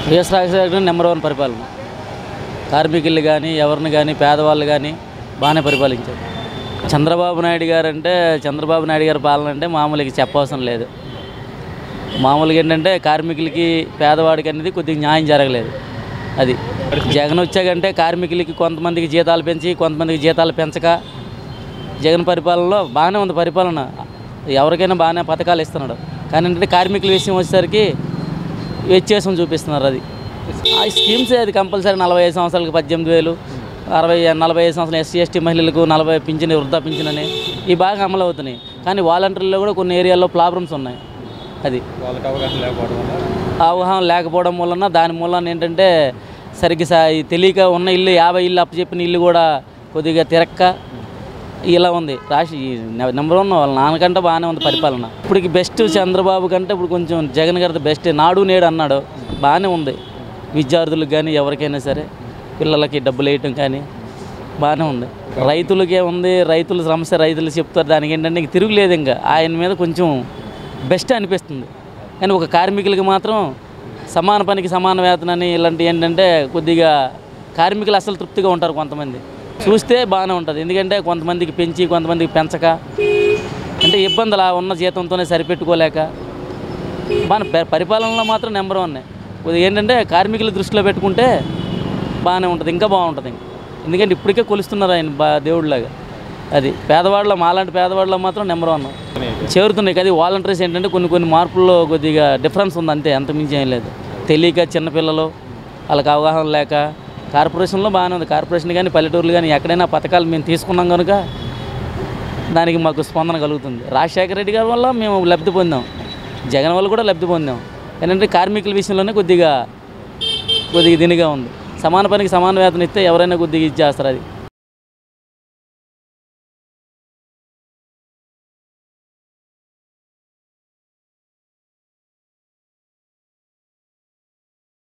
YS Rajasekhara number one పరిపాలన కార్మికులు కానీ ఎవరిని కానీ పేదవాళ్ళు కానీ బాగానే పరిపాలించారు చంద్రబాబు నాయుడు గారు అంటే చంద్రబాబు నాయుడు గారి పాలన అంటే మామూలుగా చెప్పవసరం లేదు మామూలుగా ఏంటంటే కార్మికులకి పేదవాడికి అనేది కొద్దిగా న్యాయం జరగలేదు అది జగన్ వచ్చాకంటే కార్మికులకి కొంతమందికి జీతాలు పెంచి కొంతమందికి జీతాలు పెంచక జగన్ పరిపాలనలో బాగానే ఉంది పరిపాలన ఎవరికైనా బాగానే పథకాలు ఇస్తున్నాడు కానీ ఏంటంటే కార్మికుల విషయం వచ్చేసరికి వ్యత్యాసం చూపిస్తున్నారు అది ఆ స్కీమ్స్ అది కంపల్సరీ నలభై ఐదు సంవత్సరాలకు పద్దెనిమిది వేలు అరవై నలభై ఐదు సంవత్సరాలు ఎస్సీ ఎస్టీ మహిళలకు నలభై పింఛన్ వృద్ధా పింఛన్ అని ఇవి బాగా అమలు అవుతున్నాయి కానీ వాలంటీర్లో కూడా కొన్ని ఏరియాల్లో ప్రాబ్లమ్స్ ఉన్నాయి అది వాళ్ళకి అవగాహన లేకపోవడం వల్ల అవగాహన లేకపోవడం వలన దాని మూలన ఏంటంటే సరిగ్గా స- ఈ తెలియక ఉన్న ఇల్లు యాభై ఇల్లు అప్పచెప్పిన ఇల్లు కూడా కొద్దిగా తిరక్క ఇలా ఉంది రాశి నెంబర్ వన్ వాళ్ళ నాన్నకంటే బాగానే ఉంది పరిపాలన ఇప్పటికి బెస్ట్ చంద్రబాబు కంటే ఇప్పుడు కొంచెం జగన్ గారి బెస్ట్ నాడు నేడు అన్నాడు బాగానే ఉంది విద్యార్థులకు కానీ ఎవరికైనా సరే పిల్లలకి డబ్బులు వేయటం కానీ బాగానే ఉంది రైతులకే ఉంది రైతుల సమస్య రైతులు చెప్తారు దానికి ఏంటంటే ఇంక తిరుగులేదు ఇంకా ఆయన మీద కొంచెం బెస్ట్ అనిపిస్తుంది కానీ ఒక కార్మికులకి మాత్రం సమాన పనికి సమాన వేతనని ఇలాంటి ఏంటంటే కొద్దిగా కార్మికులు అసలు తృప్తిగా ఉంటారు కొంతమంది చూస్తే బాగానే ఉంటుంది ఎందుకంటే కొంతమందికి పెంచి కొంతమందికి పెంచక అంటే ఇబ్బందులు ఆ ఉన్న జీతంతోనే సరిపెట్టుకోలేక బాగా ప- పరిపాలనలో మాత్రం నెంబర్ వన్ కొద్దిగా ఏంటంటే కార్మికుల దృష్టిలో పెట్టుకుంటే బాగానే ఉంటుంది ఇంకా బాగుంటుంది ఎందుకంటే ఇప్పటికే కొలుస్తున్నారు ఆయన బా దేవుడిలాగా అది పేదవాళ్ళ మాలాంటి పేదవాళ్ళలో మాత్రం నెంబర్ వన్ చేరుతున్నాయి కదా వాలంటీర్స్ ఏంటంటే కొన్ని కొన్ని మార్పుల్లో కొద్దిగా డిఫరెన్స్ ఉంది అంతే అంత మించి ఏం లేదు తెలియక చిన్నపిల్లలు వాళ్ళకి అవగాహన లేక కార్పొరేషన్లో బాగానే ఉంది కార్పొరేషన్ కానీ పల్లెటూర్లు కానీ ఎక్కడైనా పథకాలు మేము తీసుకున్నాం కనుక దానికి మాకు స్పందన కలుగుతుంది రాజశేఖర రెడ్డి గారి వల్ల మేము లబ్ధి పొందాం జగన్ వల్ల కూడా లబ్ధి పొందాం ఏంటంటే కార్మికుల విషయంలోనే కొద్దిగా కొద్దిగా దీనిగా ఉంది సమాన పనికి సమాన వేతనం ఇస్తే ఎవరైనా కొద్దిగా ఇచ్చేస్తారు అది